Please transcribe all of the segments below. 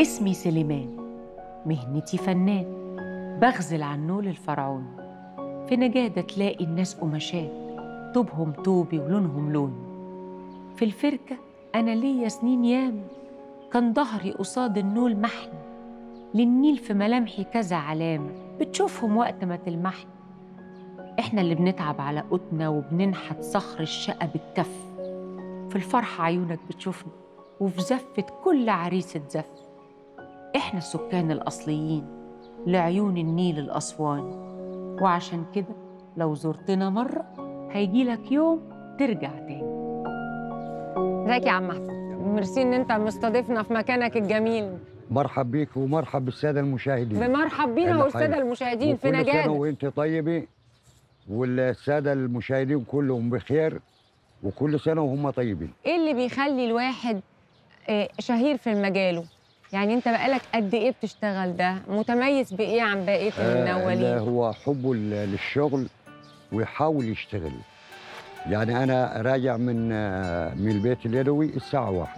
اسمي سليمان مهنتي فنان بغزل عن نول الفرعون في نجادة تلاقي الناس قماشات طوبهم طوبي ولونهم لوني في الفركة أنا ليا سنين ياما كان ظهري قصاد النول محن للنيل في ملامحي كذا علامة بتشوفهم وقت ما تلمحني إحنا اللي بنتعب على قوتنا وبننحت صخر الشقة بالكف في الفرحة عيونك بتشوفنا وفي زفة كل عريسة زف إحنا السكان الأصليين لعيون النيل الأسواني وعشان كده لو زرتنا مرة هيجيلك يوم ترجع تاني ازيك يا عم احمد ميرسي ان انت مستضيفنا في مكانك الجميل مرحب بيك ومرحب بالساده المشاهدين بمرحب بينا اللي والساده حي- المشاهدين في وكل سنه نجاة وانت طيبه والساده المشاهدين كلهم بخير وكل سنه وهم طيبين ايه اللي بيخلي الواحد آه، شهير في مجاله يعني انت بقالك قد ايه بتشتغل ده متميز بايه عن بقيه اللي المنولين هو حبه ل- للشغل ويحاول يشتغل يعني انا راجع من آه، من البيت اليدوي الساعه واحد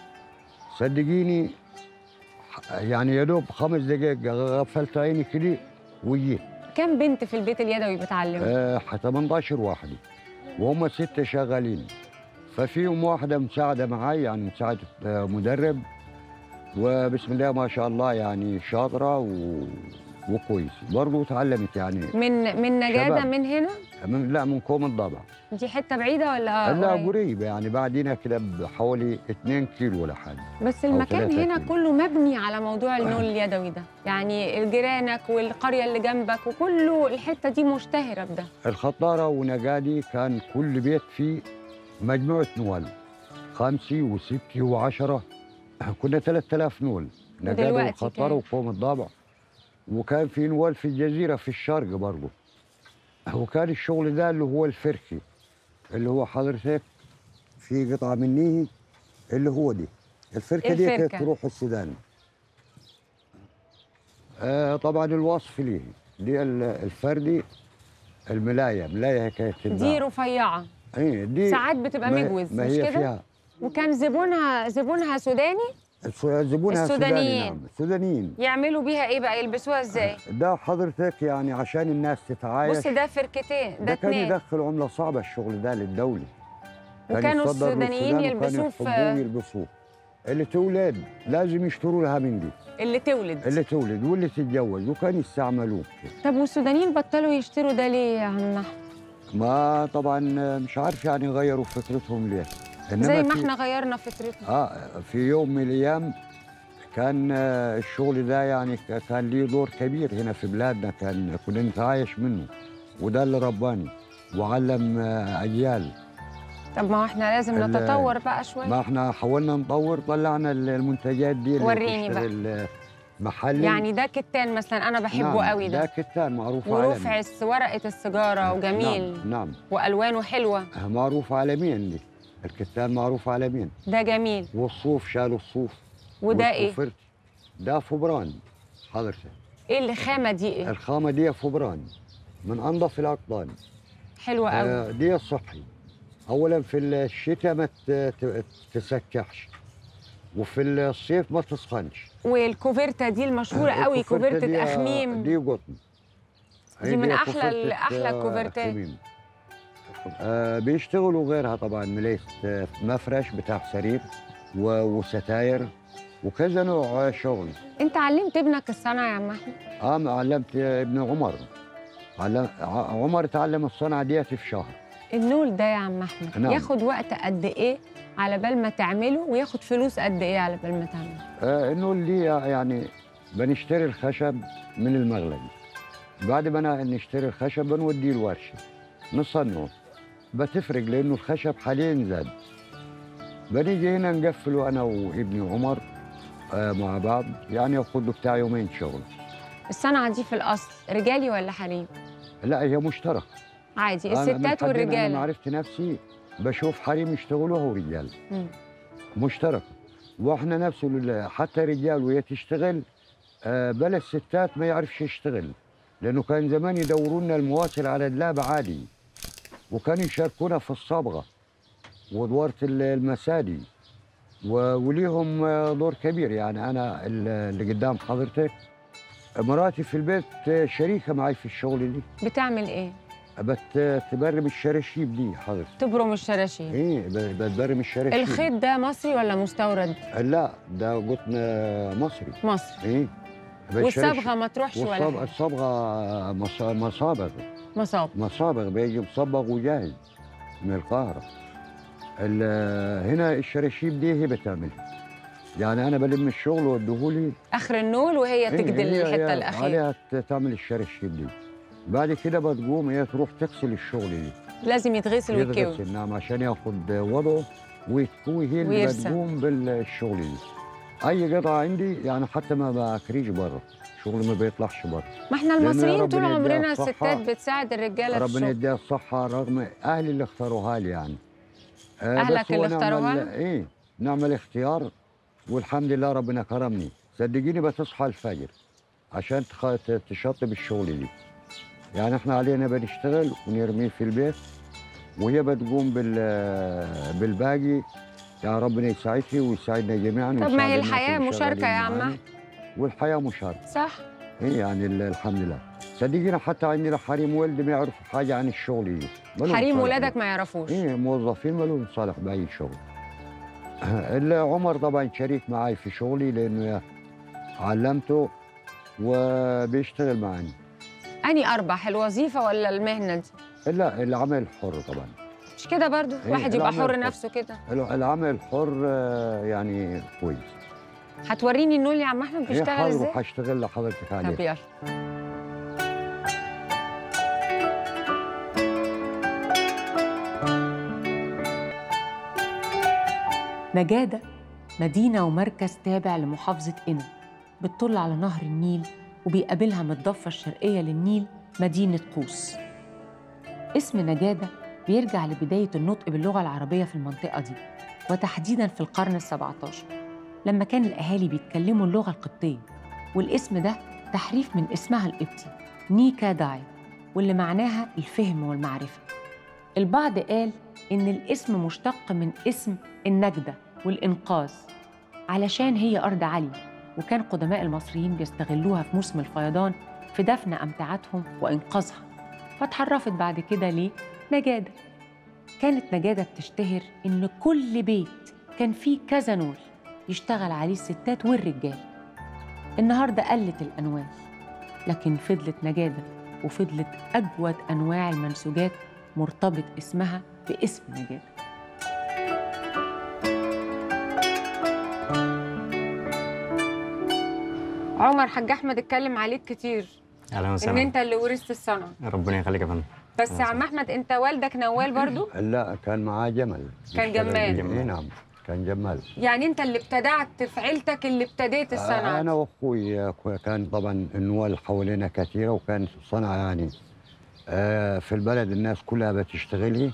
صدقيني ح- يعني يا دوب خمس دقائق غفلت عيني كده وجيت كم بنت في البيت اليدوي بتعلم آه 18 واحدة وهم ستة شغالين ففيهم واحدة مساعدة معي يعني مساعدة آه، مدرب وبسم الله ما شاء الله يعني شاطرة و... وكويس برضه تعلمت يعني من من نجاده شباب. من هنا من لا من كوم الضبع دي حته بعيده ولا لا قريب؟ قريبة يعني بعدين كده بحوالي 2 كيلو ولا حاجة بس أو المكان ثلاثة هنا كيلو. كله مبني على موضوع النول اليدوي ده يعني جيرانك والقريه اللي جنبك وكله الحته دي مشتهره بده الخطارة ونجادي كان كل بيت فيه مجموعة نوال خمسة وستة وعشرة كنا 3000 نول نجادي ودلوقتي والخطارة كام؟ وقوم الضبع وكان في نوال في الجزيرة في الشرق برضه وكان الشغل ده اللي هو الفركي اللي هو حضرتك في قطعة منيه اللي هو دي الفركة دي كانت الفركة. تروح السودان آه طبعا الوصف ليه دي ال- الفردي الملاية ملاية كانت دي تتباع. رفيعه ايه دي ساعات بتبقى ما- مجوز ما مش هي كده فيها وكان زبونها زبونها سوداني الس- زبونها سوداني السودانيين. نعم سودانيين يعملوا بيها ايه بقى يلبسوها ازاي ده حضرتك يعني عشان الناس تتعايش بص ده فركتين ده ده كان اتنين يدخل عملة صعبة الشغل ده للدولة كان وكانوا يتصدر السودانيين للسودان وكانوا يلبسوه في- يحبوه يلبسوه اللي تولد لازم يشتروا لها من دي اللي تولد اللي تولد واللي تتجوز وكان يستعملوه طب والسودانيين بطلوا يشتروا ده ليه يا عم احمد ما طبعا مش عارف يعني غيروا فكرتهم ليه إنما زي ما في- احنا غيرنا فكرتنا اه في يوم من الايام كان آه، الشغل ده يعني ك- كان ليه دور كبير هنا في بلادنا كان كنا نتعايش منه وده اللي رباني وعلم آه، اجيال طب ما هو احنا لازم ال- نتطور بقى شويه ما احنا حاولنا نطور طلعنا ال- المنتجات دي اللي وريني بقى. بتشتغل، آه، محلي يعني ده كتان مثلا انا بحبه نعم قوي ده ده كتان معروف ورفع عالمي الس- ورقه السيجاره وجميل نعم, نعم والوانه حلوه آه، معروف عالميا دي الكتان معروف عالميا ده جميل والصوف شالوا الصوف وده ايه والكفرت. ده فبران حضرتك ايه الخامه دي ايه الخامة دي فبران من أنظف الأقطان حلوه قوي آه، دي صحي أولا في الشتاء ما ت- ت- تسكحش وفي الصيف ما تسخنش والكوفرتا دي المشهوره قوي الكوفرتة كوفرتة دي، آه، اخميم دي قطن دي هي من أحلى ال- كوفرتة، أحلى آه، الكوفرتات. خميم. آه بيشتغلوا غيرها طبعا ملاية آه، مفرش بتاع سرير و- وستاير وكذا نوع آه، شغل انت علمت ابنك الصنعه يا عم احمد اه علمت ابن عمر علم ع- عمر تعلم الصنعة ديت في شهر النول ده يا عم احمد نعم. ياخد وقت قد ايه على بال ما تعمله وياخد فلوس قد ايه على بال ما تعمله آه انه اللي يعني بنشتري الخشب من المغلب بعد ما ن- نشتري الخشب بنوديه الورشه نصنعه بتفرق لانه الخشب حاليا زاد بنيجي هنا نقفله انا وابني عمر آه مع بعض يعني ياخد له بتاع يومين شغل الصنعه دي في الاصل رجالي ولا حريم لا هي مشترك عادي أنا من الستات حدين انا والرجاله عرفت نفسي بشوف حريم يشتغلوها ورجال مم. مشتركة واحنا نفسه لل- حتى رجال وهي تشتغل آه، بلا الستات ما يعرفش يشتغل لانه كان زمان يدوروا لنا المواصل على دلاب عادي وكانوا يشاركونا في الصبغه وادواره ال- المسادي و- وليهم آه، دور كبير يعني انا ال- اللي قدام حضرتك مراتي في البيت آه، شريكه معي في الشغل دي بتعمل ايه بت تبرم الشراشيب دي حضرتك تبرم الشراشيب ايه ب- بتبرم الشراشيب الخيط ده مصري ولا مستورد لا ده قطن آه، مصري مصري ايه بالشراشيب. والصبغه ما تروحش ولا والصبغه حاجة. الصبغه مص- مصابغ مصاب مصابغ بيجي مصبغ وجاهز من القاهرة ال- هنا الشراشيب دي هي بتعملها يعني أنا بلم الشغل واديهولي اخر النول وهي هي- تجدل هي- الحته هي الاخيره عليها ت- تعمل الشراشيب دي بعد كده بتقوم هي تروح تغسل الشغل دي لازم يتغسل ويتكوي يتغسل نعم عشان ياخد وضعه ويتكوي هي اللي ويرسم. بتقوم بالشغل دي أي قطعة عندي يعني حتى ما بكريش بره شغل ما بيطلعش بره ما احنا لأنه يا المصريين طول ربنا يديها عمرنا الصحة. الستات بتساعد الرجاله في ربنا الشغل يديها الصحة رغم أهلي اللي اختاروها لي يعني آه، أهلك بس هو اللي اختاروها نعمل إيه نعمل اختيار والحمد لله ربنا كرمني صدقيني بتصحى الفجر عشان تخ- ت- تشطب الشغل دي يعني احنا علينا بنشتغل ونرميه في البيت وهي بتقوم بال بالباقي يا ربنا يساعدها ويساعدنا جميعا طب ما ويساعد هي الناس الحياة اللي مشاركة شغالين يا عم معانا. أحمد. والحياة مشاركة صح ايه يعني ال- الحمد لله صدقيني حتى عندنا حريم والدي ما يعرفوا حاجه عن الشغل دي مالهم حريم صالح ولادك بيه. ما يعرفوش ايه موظفين ما لهم صالح باي شغل الا عمر طبعا شريك معي في شغلي لانه علمته وبيشتغل معي اني اربح الوظيفه ولا المهنه دي الا العمل الحر طبعا مش كده برضو إيه، واحد يبقى العمل حر الحر. نفسه كده الع- العمل الحر آه، يعني كويس هتوريني النول يا عم احمد ايه بيشتغل حاضر ازاي وهشتغل لحضرتك طب عليه يلا نجادة مدينة ومركز تابع لمحافظة قنا بتطل على نهر النيل وبيقابلها من الضفة الشرقية للنيل مدينة قوس اسم نجادة بيرجع لبداية النطق باللغة العربية في المنطقة دي وتحديداً في القرن السبعة عشر لما كان الأهالي بيتكلموا اللغة القبطية والاسم ده تحريف من اسمها القبطي نيكا داي واللي معناها الفهم والمعرفة البعض قال إن الاسم مشتق من اسم النجدة والإنقاذ علشان هي أرض عالية وكان قدماء المصريين بيستغلوها في موسم الفيضان في دفن أمتعتهم وإنقاذها فتحرفت بعد كده ليه نجادة كانت نجادة بتشتهر إن كل بيت كان فيه كذا نول يشتغل عليه الستات والرجال النهاردة قلت الأنواع لكن فضلت نجادة وفضلت أجود أنواع المنسوجات مرتبط اسمها باسم نجادة عمر حاج احمد اتكلم عليك كتير اهلا ان وسهلا انت اللي ورثت الصنعه ربنا يخليك يا فندم بس أهلا يا عم احمد انت والدك نوال برضو لا كان معاه جمل كان بيشتغل جمال. بيه. إيه نعم كان جمال يعني انت اللي ابتدعت في عيلتك اللي ابتديت الصنعه انا دي. واخوي كان طبعا النوال حوالينا كثيره وكان صنعه يعني آه، في البلد الناس كلها بتشتغلي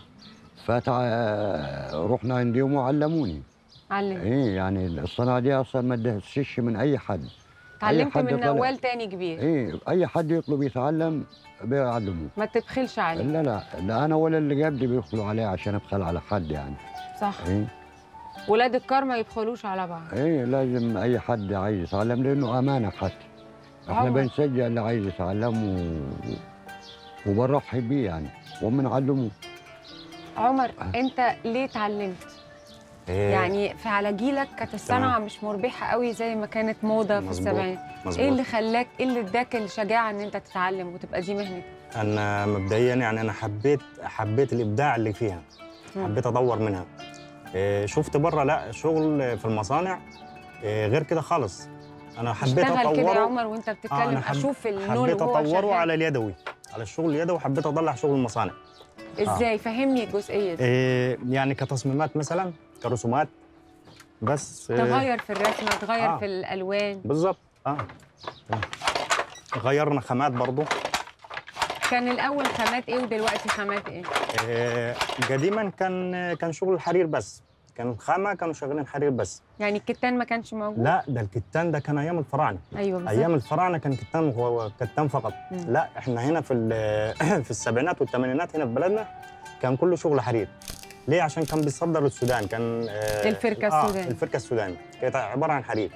فرحنا عندهم وعلموني علم ايه يعني الصنعه دي اصلا ما تدهسش من اي حد اتعلمت حد من طلع. نوال تاني كبير ايه اي حد يطلب يتعلم بيعلموه ما تبخلش عليه لا لا لا انا ولا اللي قبلي بيدخلوا عليه عشان ابخل على حد يعني صح ايه ولاد الكار ما يبخلوش على بعض ايه لازم اي حد عايز يتعلم لانه امانه حتى احنا عمر. بنشجع اللي عايز يتعلم و... وبنرحب بيه يعني وبنعلمه عمر انت ليه اتعلمت إيه يعني في على جيلك كانت الصنعه تمام. مش مربحه قوي زي ما كانت موضه في مظبوط. السبعينات مظبوط ايه اللي خلاك ايه اللي اداك الشجاعه ان انت تتعلم وتبقى دي مهنتك انا مبدئيا يعني انا حبيت حبيت الابداع اللي فيها مم. حبيت اطور منها إيه شفت بره لا شغل في المصانع إيه غير كده خالص انا حبيت اشتغل كده يا اطوره عمر وانت بتتكلم أنا حب- اشوف النول حبيت وهو اطوره شغال على اليدوي على الشغل اليدوي وحبيت اطلع شغل المصانع ازاي فهمني الجزئيه دي إيه يعني كتصميمات مثلا كرسومات بس إيه تغير في الرسمه تغير آه. في الالوان بالظبط اه تمام. غيرنا خامات برضو كان الاول خامات ايه ودلوقتي خامات ايه آه، قديما كان كان شغل الحرير بس كان الخامه كانوا شغالين حرير بس يعني الكتان ما كانش موجود لا ده الكتان ده كان ايام الفراعنه ايوه بالظبط ايام الفراعنه كان كتان هو كتان فقط مم. لا احنا هنا في ال- في السبعينات والثمانينات هنا في بلدنا كان كله شغل حرير ليه عشان كان بيصدر السودان كان آه الفركة آه السوداني. الفركه السوداني كانت عباره عن حرير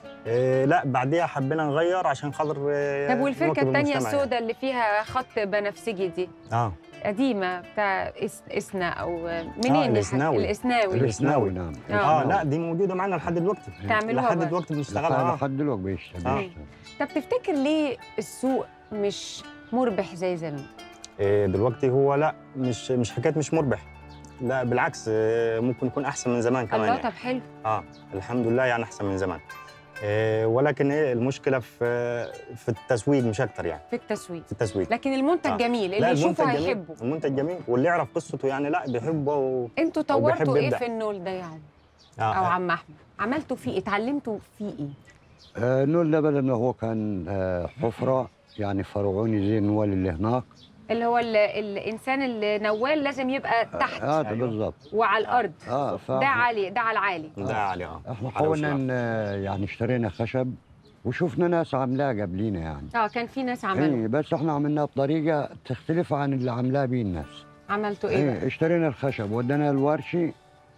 آه لا بعديها حبينا نغير عشان خاطر آه طب والفركه نواكب الثانيه المجتمع السوداء اللي فيها خط بنفسجي دي يعني. اه قديمه بتاع إس... اسنا او منين الحاج- الإسناوي. الاسناوي الاسناوي نعم آه. اه لا دي موجوده معنا لحد دلوقتي تعملوها لحد برضه. دلوقتي بنشتغلها لحد آه. لحد دلوقتي بيشتغل آه. بيشتغل. طب تفتكر ليه السوق مش مربح زي زمان إيه، دلوقتي هو لا مش مش حكايه مش مربح لا بالعكس إيه، ممكن يكون احسن من زمان كمان الله يعني. طب حلو اه الحمد لله يعني احسن من زمان إيه، ولكن ايه المشكله في في التسويق مش اكتر يعني في التسويق في التسويق لكن المنتج آه. جميل لا اللي يشوفه المنتج جميل هيحبه المنتج جميل واللي يعرف قصته يعني لا بيحبه و... انتوا أو بيحب طورتوا ايه يبدع. في النول ده يا عم آه. او عم احمد عملتوا فيه ايه اتعلمتوا فيه ايه آه نول ده بدل ما هو كان آه حفره يعني فرعوني زي النوال اللي هناك اللي هو ال... الانسان النوال لازم يبقى تحت اه ده أيوه. بالظبط وعلى الارض اه ف ده عالي ده على العالي ده عالي اه احنا على حاولنا وشنا. ان يعني اشترينا خشب وشفنا ناس عاملاها قبلينا يعني اه كان في ناس عملوا ايه بس احنا عملناها بطريقه تختلف عن اللي عاملاها بيه الناس عملتوا ايه بقى ايه اشترينا الخشب ودينا الورشي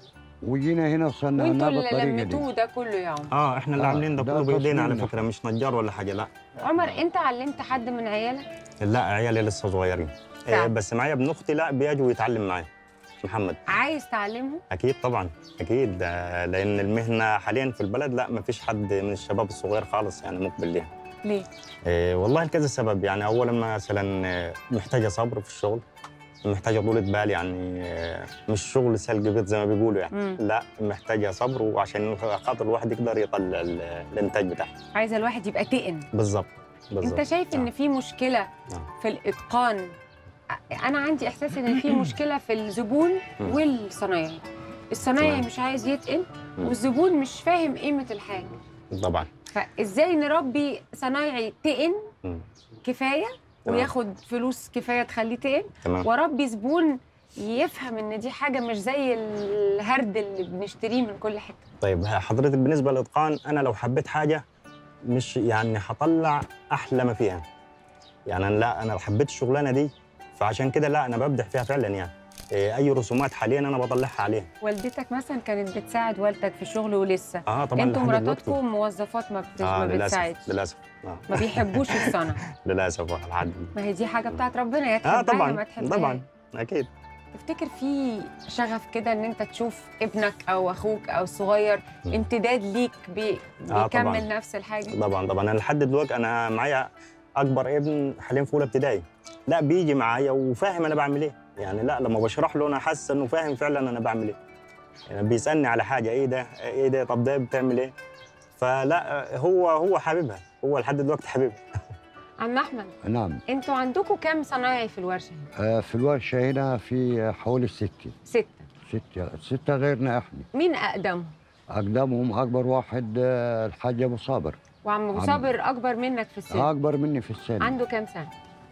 وجينا هنا وانتوا صنعناه اللي بالطريقه دي لميتوه ده كله يا عمر اه احنا اللي آه، عاملين ده ده كله بايدينا على تصميمنا. فكره مش نجار ولا حاجه لا عمر انت علمت حد من عيالك لا عيالي لسه صغيرين إيه فعلا. بس معايا ابن اختي لا بيجي يتعلم معايا محمد عايز تعلمه اكيد طبعا اكيد آه، لان المهنه حاليا في البلد لا ما فيش حد من الشباب الصغير خالص يعني مقبل ليها ليه إيه والله لكذا سبب يعني اولا مثلا آه، محتاجه صبر في الشغل محتاجه طولة بال يعني آه، مش شغل سلق بيض زي ما بيقولوا يعني مم. لا محتاجه صبر وعشان خاطر الواحد يقدر يطلع ال- الانتاج بتاعه عايزه الواحد يبقى تقن بالظبط بالظبط انت شايف ان آه. في مشكله آه. في الاتقان انا عندي احساس ان في مشكله في الزبون مم. والصنايعي الصنايعي تمام. مش عايز يتقن مم. والزبون مش فاهم قيمه الحاجه طبعا فازاي نربي صنايعي تقن مم. كفايه تمام. وياخد فلوس كفايه تخليه تقن تمام واربي زبون يفهم ان دي حاجه مش زي الهرد اللي بنشتريه من كل حته طيب حضرتك بالنسبه للاتقان انا لو حبيت حاجه مش يعني هطلع احلى ما فيها يعني أنا لا انا حبيت الشغلانه دي فعشان كده لا انا ببدع فيها فعلا يعني إيه، اي رسومات حاليا انا بطلعها عليها والدتك مثلا كانت بتساعد والدك في شغله ولسه اه طبعا انتوا لحد دلوقتي. مراتاتكم موظفات ما, بت... اه ما للاسف بتساعدش للاسف آه. ما بيحبوش الصنعه للاسف آه، لحد ما هي دي حاجه بتاعت ربنا يا اه تحبها يا طبعا ما تحبهاش طبعا اكيد تفتكر في شغف كده ان انت تشوف ابنك او اخوك او الصغير مم. امتداد ليك بي... آه، بيكمل طبعاً. نفس الحاجه طبعا طبعا انا لحد دلوقتي انا معايا اكبر ابن حاليا في اولى ابتدائي لا بيجي معايا وفاهم انا بعمل ايه يعني لا لما بشرح له انا حاسس انه فاهم فعلا انا بعمل ايه يعني بيسالني على حاجه ايه ده ايه ده طب ده بتعمل ايه فلا هو هو حاببها هو لحد دلوقتي حاببها عم احمد نعم انتوا عندكم كام صنايعي في الورشه هنا؟ آه في الورشه هنا في حوالي ستة سته ستة ستة غيرنا احنا مين اقدمهم اقدمهم اكبر واحد آه الحاج ابو صابر وعم ابو عم- صابر اكبر منك في السن اكبر مني في السن عنده كام سنه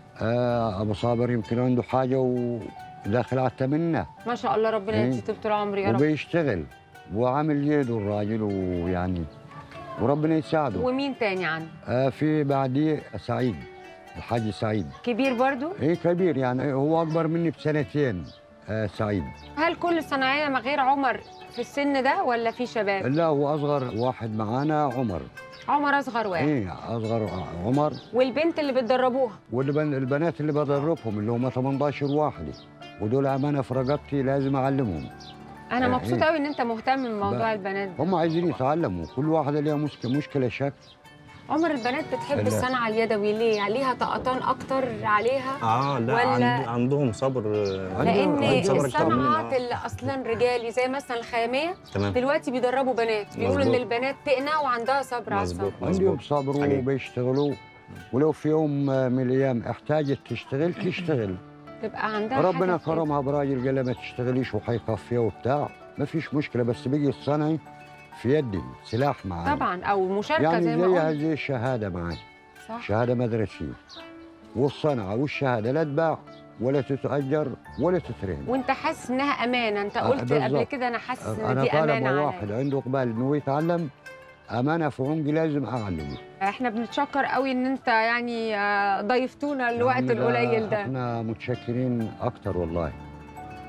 آه ابو صابر يمكن عنده حاجه وداخل على الثمانينات ما شاء الله ربنا إيه. يديه طول العمر يا رب وبيشتغل وعامل يده الراجل ويعني وربنا يساعده ومين تاني عنده آه في بعديه سعيد الحاج سعيد كبير برضو ايه كبير يعني هو اكبر مني بسنتين آه سعيد هل كل الصناعيه ما غير عمر في السن ده ولا في شباب لا هو اصغر واحد معانا عمر عمر اصغر واحد ايه اصغر عمر والبنت اللي بتدربوها والبنات اللي بدربهم اللي هم 18 واحده ودول امانه في رقبتي لازم اعلمهم انا إيه. مبسوطه قوي ان انت مهتم بموضوع بقى. البنات ده هم عايزين يتعلموا كل واحده ليها مشكله مشكله شكل عمر البنات بتحب لا. الصنعه اليدوي ليه عليها طقطان اكتر عليها اه لا ولا- عند عندهم صبر آه، عندهم- لان عندهم صبر أكتر مننا. الصنعات اللي اصلا رجالي زي مثلا الخياميه تمام دلوقتي بيدربوا بنات بيقولوا ان مظبوط. البنات تقنى وعندها صبر على مظبوط الصبر عندهم مظبوط صبر حقيقي. وبيشتغلوا ولو في يوم من الايام احتاجت تشتغل تشتغل تبقى عندها ربنا حاجة في إيدها. كرمها براجل قال لها ما تشتغليش وحيكفيها وبتاع ما فيش مشكله بس بيجي الصنعي في يدي سلاح معايا طبعا او مشاركه يعني زي ما زيها قلت زي الشهاده معاي صح شهاده مدرسيه والصنعه والشهاده لا تباع ولا تتاجر ولا تترهن وانت حاسس انها امانه انت آه، قلت قبل بالظبط. كده انا حاسس ان انا دي طالب امانه عليا واحد عنده اقبال انه يتعلم امانه في عنقي لازم اعلمه احنا بنتشكر قوي ان انت يعني آه، ضيفتونا الوقت يعني القليل ده احنا متشكرين اكتر والله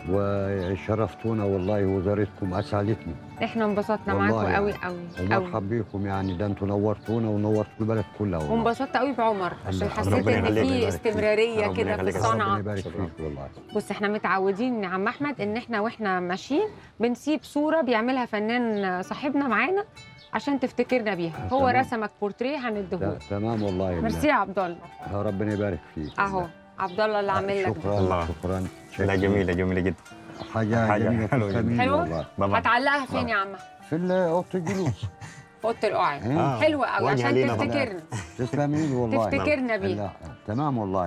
وشرفتونا والله وزارتكم اسعدتني احنا انبسطنا والله معاكم يعني. قوي قوي قوي ومرحب بيكم يعني ده انتوا نورتونا ونورتوا البلد كلها والله وانبسطت قوي بعمر عشان الله- حسيت ربنا ان يخليك، في ربنا يبارك فيك. استمراريه ربنا كده في يخليك يا ربنا الصنعه يبارك فيك والله بص احنا متعودين يا عم احمد ان احنا واحنا ماشيين بنسيب صوره بيعملها فنان صاحبنا معانا عشان تفتكرنا بيها هو تمام. رسمك بورتريه لا هنديهولك تمام والله ميرسي يا عبد الله لا. ربنا يبارك فيك اهو عبد الله اللي عامل لك ده. شكرا الله. شكرا لا شكراً. جميله جميله جدا حاجه, حاجة جميله حلوة جدا. تسلمي حلوة؟ والله طبعا هتعلقها فين يا عم أحمد؟ في ال- اوضه الجلوس في اوضه القعاد إيه؟ آه. حلوه قوي وجه عشان لينا طبعاً. تفتكرنا تسلمي لي والله تفتكرنا بيها لا تمام والله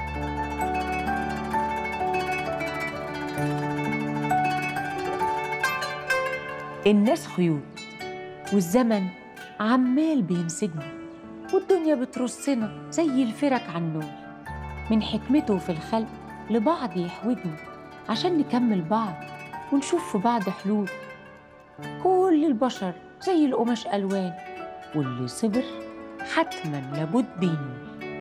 الناس خيوط والزمن عمال بينسجنا والدنيا بترصنا زي الفرك على النول من حكمته في الخلق لبعض يحوجنا عشان نكمل بعض ونشوف في بعض حلول كل البشر زي القماش ألوان واللي صبر حتما لابد بينول